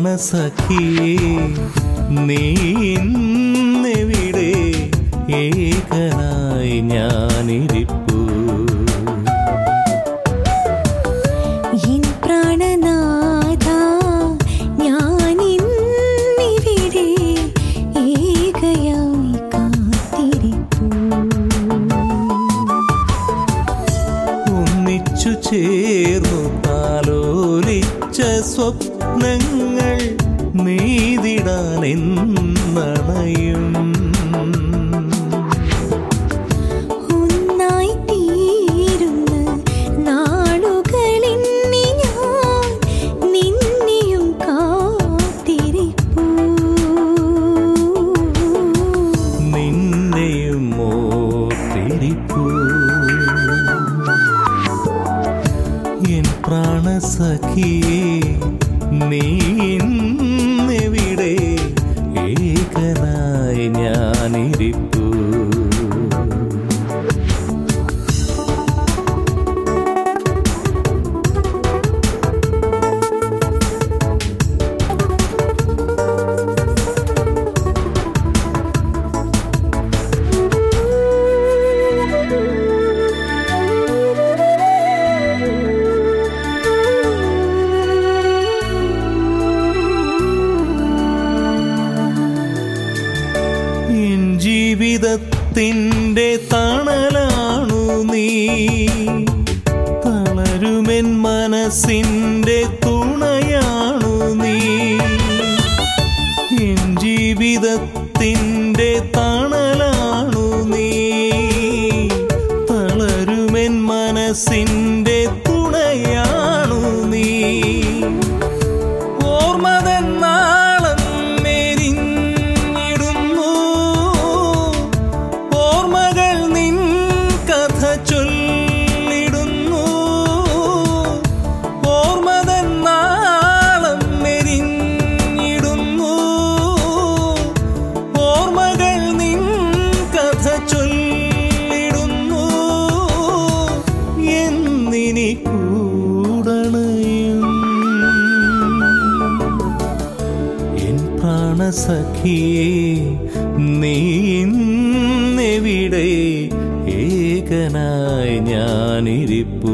പ്രാണസഖിയേ നീ ഇന്നെവിടെ ഏകനായി ഞാനിരിപ്പൂ എൻ പ്രാണനാഥ ഞാനിന്നിവിടെ ഏകയായി കാത്തിരിപ്പൂ ഒന്നിച്ചു ചേർന്നു താലോലിച്ച സ്വപ്നങ്ങൾ നീതിടാൻ എന്നണയും ഒന്നായി തീരുന്ന നാളുകളിന്നി ഞാൻ നിന്നെയും കാത്തിരിപ്പൂ നിന്നെയും ഓർത്തിരിപ്പൂ എൻ പ്രാണസഖിയേ നീ ഇന്നെവിടെ ഏകനായി ഞാനിരിപ്പൂ എൻ ജീവിതത്തിൻ്റെ തണലാണു നീ തളരുമെൻ മനസ്സിൻ്റെ തുണയാണു നീ എൻ ജീവിതത്തിൻ്റെ തണലാണു നീ തളരുമെൻ മനസ്സിൻ്റെ തുണയാണു നീ ഓർമ്മതെന്നാളം മെരിഞ്ഞിടുന്നു ഓർമ്മകൾ നിൻ കഥ ചൊല്ലിടുന്നു ഓർമ്മതെന്നാളം മെരിഞ്ഞിടുന്നു ഓർമ്മകൾ നിൻ കഥ ചൊല്ലിടുന്നു എന്നിനി കൂടണയും എൻ പ്രാണസഖിയേ നീ ഇന്നെവിടെ ഏകനായി ഞാനിരിപ്പൂ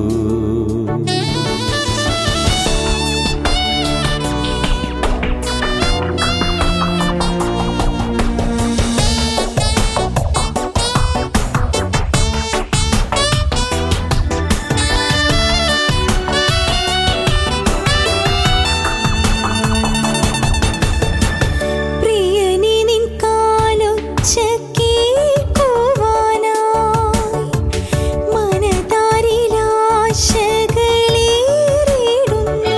പ്രിയനെ നിൻ കാലൊച്ച കേൾക്കുവാനായി മനതാരിലാശകളേറിടുന്നു.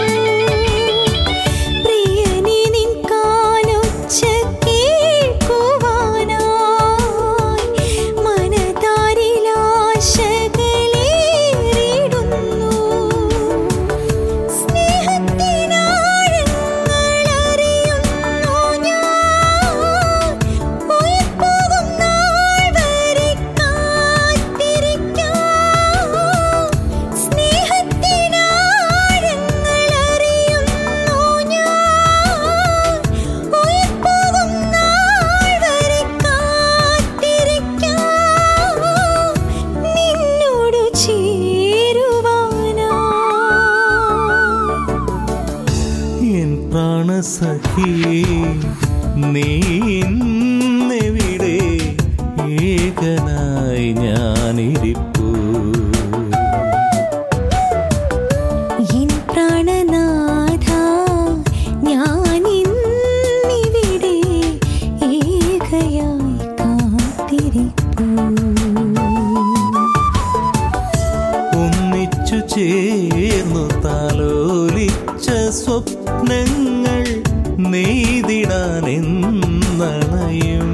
പ്രിയനെ നിൻ കാലൊച്ച കേൾക്കുവാനായി മനതാരിലാശകളേറിടുന്നു. സ്നേഹത്തിനാഴങ്ങളറിയുന്നു ഞാൻ. ഉയിർപ്പോകും നാൾ വരെ കാത്തിരിക്കാം. സ്നേഹത്തിനാഴങ്ങളറിയുന്നു ഞാൻ. ഉയിർപ്പോകും നാൾ വരെ കാത്തിരിക്കാം. നിന്നോട് ചേരുവാനായി എൻ പ്രാണസഖിയേ നീ ഇന്നെവിടെ ഏകനായി ഞാനിരിപ്പൂ എൻ പ്രാണനാഥ ഞാനിന്നിവിടെ ഏകയായി കാത്തിരിപ്പൂ ഒന്നിച്ചു ചേർന്നു താലോലിച്ച സ്വപ്നങ്ങൾ നെയ്തിടാൻ എന്നണയും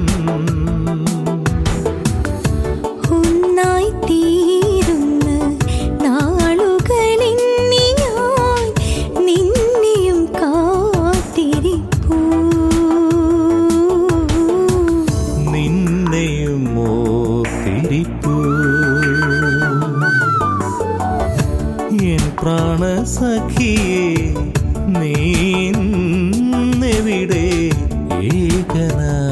ഒന്നായി തീരുന്ന നാളുകളിന്നി ഞാൻ നിന്നെയും കാത്തിരിപ്പൂ നിന്നെയും ഓർത്തിരിപ്പൂ എൻ പ്രാണസഖിയേ നീ ഇന്നെവിടെ ഏകനായി